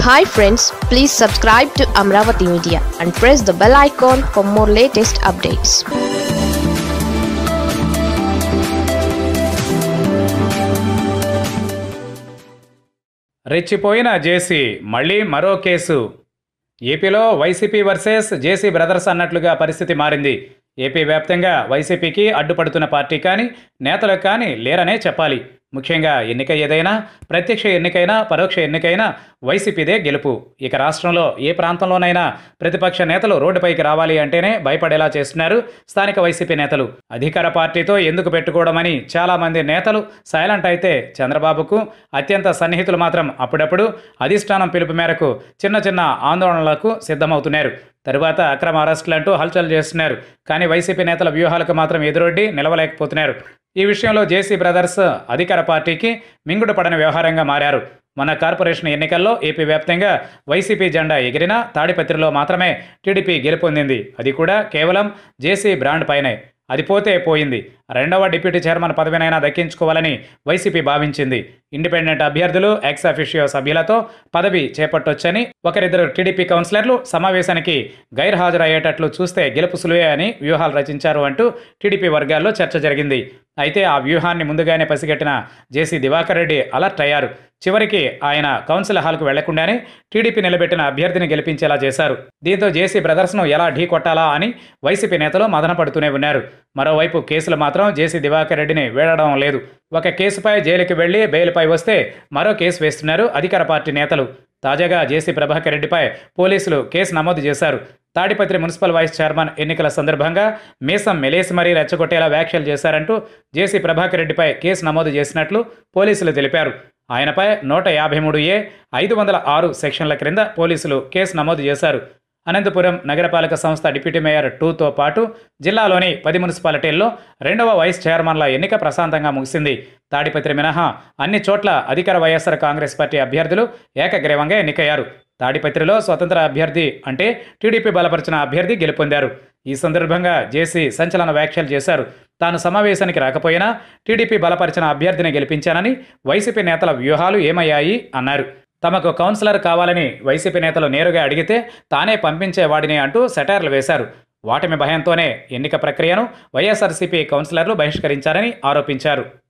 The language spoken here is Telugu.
hi friends please subscribe to Amaravati media and press the bell icon for more latest updates రెచ్చిపోయిన జేసీ మళ్ళీ మరో కేసు ఏపీలో వైసీపీ వర్సెస్ జేసీ బ్రదర్స్ అన్నట్లుగా పరిస్థితి మారింది ఏపీ వ్యాప్తంగా వైసీపీకి అడ్డుపడుతున్న పార్టీ కానీ నేతలకు కానీ లేరనే చెప్పాలి ముఖ్యంగా ఎన్నిక ఏదైనా ప్రత్యక్ష ఎన్నికైనా పరోక్ష ఎన్నికైనా వైసీపీదే గెలుపు ఇక రాష్ట్రంలో ఏ ప్రాంతంలోనైనా ప్రతిపక్ష నేతలు రోడ్డుపైకి రావాలి అంటేనే భయపడేలా చేస్తున్నారు స్థానిక వైసీపీ నేతలు అధికార పార్టీతో ఎందుకు పెట్టుకోవడమని చాలామంది నేతలు సైలెంట్ అయితే చంద్రబాబుకు అత్యంత సన్నిహితులు మాత్రం అప్పుడప్పుడు అధిష్టానం పిలుపు మేరకు చిన్న చిన్న ఆందోళనలకు సిద్ధమవుతున్నారు తరువాత అక్రమ అరెస్టులు అంటూ హల్చల్ చేస్తున్నారు కానీ వైసీపీ నేతల వ్యూహాలకు మాత్రం ఎదురొడ్డి నిలవలేకపోతున్నారు ఈ విషయంలో జేసీ బ్రదర్స్ అధికార పార్టీకి మింగుడు పడని వ్యవహారంగా మారారు మన కార్పొరేషన్ ఎన్నికల్లో ఏపీ వ్యాప్తంగా వైసీపీ జెండా ఎగిరినా తాడిపత్రిలో మాత్రమే టీడీపీ గెలుపొందింది అది కూడా కేవలం జేసీ బ్రాండ్ పైనే అది పోతే పోయింది రెండవ డిప్యూటీ చైర్మన్ పదవినైనా దక్కించుకోవాలని వైసీపీ భావించింది ఇండిపెండెంట్ అభ్యర్థులు ఎక్స్ అఫిషియో సభ్యులతో పదవి చేపట్టొచ్చని ఒకరిద్దరు టీడీపీ కౌన్సిలర్లు సమావేశానికి గైర్హాజరయ్యేటట్లు చూస్తే గెలుపు సులువే అని వ్యూహాలు రచించారు అంటూ టీడీపీ వర్గాల్లో చర్చ జరిగింది అయితే ఆ వ్యూహాన్ని ముందుగానే పసిగట్టిన జేసీ దివాకర్ రెడ్డి అలర్ట్ అయ్యారు చివరికి ఆయన కౌన్సిల్ హాల్కు వెళ్లకుండానే టీడీపీ నిలబెట్టిన అభ్యర్థిని గెలిపించేలా చేశారు దీంతో జేసీ బ్రదర్స్ను ఎలా ఢీ కొట్టాలా అని వైసీపీ నేతలు మదనపడుతూనే ఉన్నారు మరోవైపు కేసులు మాత్రం జేసీ దివాకర్ రెడ్డిని వేడడం లేదు ఒక కేసుపై జైలుకి వెళ్లి బెయిల్పై వస్తే మరో కేసు వేస్తున్నారు అధికార పార్టీ నేతలు తాజాగా జేసీ ప్రభాకర్ రెడ్డిపై పోలీసులు కేసు నమోదు చేశారు తాడిపత్రి మున్సిపల్ వైస్ చైర్మన్ ఎన్నికల సందర్భంగా మీసం మెలేసి మరీ రెచ్చగొట్టేలా వ్యాఖ్యలు చేశారంటూ జేసీ ప్రభాకర్ రెడ్డిపై కేసు నమోదు చేసినట్లు పోలీసులు తెలిపారు ఆయనపై నూట యాభై మూడు ఏ ఐదు వందల ఆరు సెక్షన్ల క్రింద పోలీసులు కేసు నమోదు చేశారు అనంతపురం నగరపాలక సంస్థ డిప్యూటీ మేయర్ టూతో పాటు జిల్లాలోని పది మున్సిపాలిటీల్లో రెండవ వైస్ చైర్మన్ల ఎన్నిక ప్రశాంతంగా ముగిసింది తాడిపత్రి మినహా అన్ని చోట్ల అధికార వైఎస్ఆర్ కాంగ్రెస్ పార్టీ అభ్యర్థులు ఏకగ్రీవంగా ఎన్నికయ్యారు తాడిపత్రిలో స్వతంత్ర అభ్యర్థి అంటే టీడీపీ బలపరిచిన అభ్యర్థి గెలుపొందారు ఈ సందర్భంగా జేసీ సంచలన వ్యాఖ్యలు చేశారు తాను సమావేశానికి రాకపోయినా టీడీపీ బలపరిచిన అభ్యర్థిని గెలిపించానని వైసీపీ నేతల వ్యూహాలు ఏమయ్యాయి అన్నారు తమకు కౌన్సిలర్ కావాలని వైసీపీ నేతలు నేరుగా అడిగితే తానే పంపించేవాడిని అంటూ సెటైర్లు వేశారు వాటమి భయంతోనే ఎన్నిక ప్రక్రియను వైఎస్ఆర్సీపీ కౌన్సిలర్లు బహిష్కరించారని ఆరోపించారు